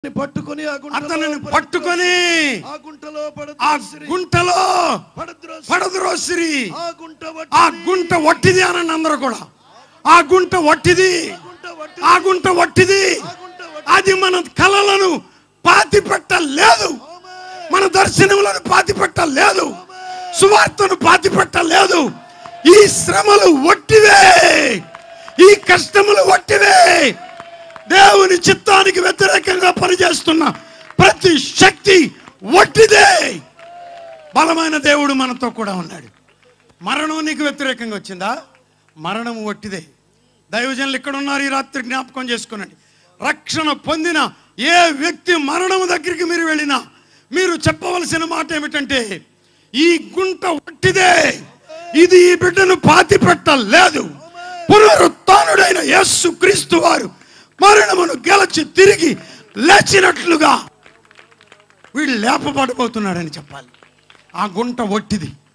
అతన్ని పట్టుకొని ఆ గుంటలో అతనిని పడద్రోసి- పట్టుకొని ఆ గుంటలో ఆ పడద్రోసిరి. గుంటలో పడద్రోసి పడద్రోసిరి ఆ గుంట ఆ వట్టిది. గుంట వట్టిది అనండి అందరూ కూడా ఆ గుంట వట్టిది ఆ గుంట వట్టిది. ఆ గుంట వట్టిది ఆ గుంట వట్టిది. అది మన కలలను పాతి పెట్టలేదు ఆమేన్. మన దర్శనములను పాతి పెట్టలేదు సువార్తను పాతి పెట్టలేదు ఈ శ్రమలు వట్టివే ఈ కష్టములు వట్టివే దేవుని చిత్తానికి వ్యతిరేకంగా పనిచేస్తున్న ప్రతి శక్తి వట్టిదే బలమైన దేవుడు మనతో కూడా ఉన్నాడు మరణం నీకు వ్యతిరేకంగా వచ్చిందా మరణం వట్టిదే దైవజనులు ఇక్కడ ఉన్నారు ఈ రాత్రి జ్ఞాపకం చేసుకునండి రక్షణ పొందిన ఏ వ్యక్తి మరణం దగ్గరికి మీరు వెళ్ళినా మీరు చెప్పవలసిన మాట ఏమిటంటే ఈ గుంట వట్టిదే ఇది ఈ బిడ్డను పాతి పెట్టలేదు పునరుత్డైన యేసు క్రీస్తు వారు మరణమును గెలచి తిరిగి లేచినట్లుగా వీడు లేపబడబోతున్నాడని చెప్పాలి ఆ గుంట ఒట్టిది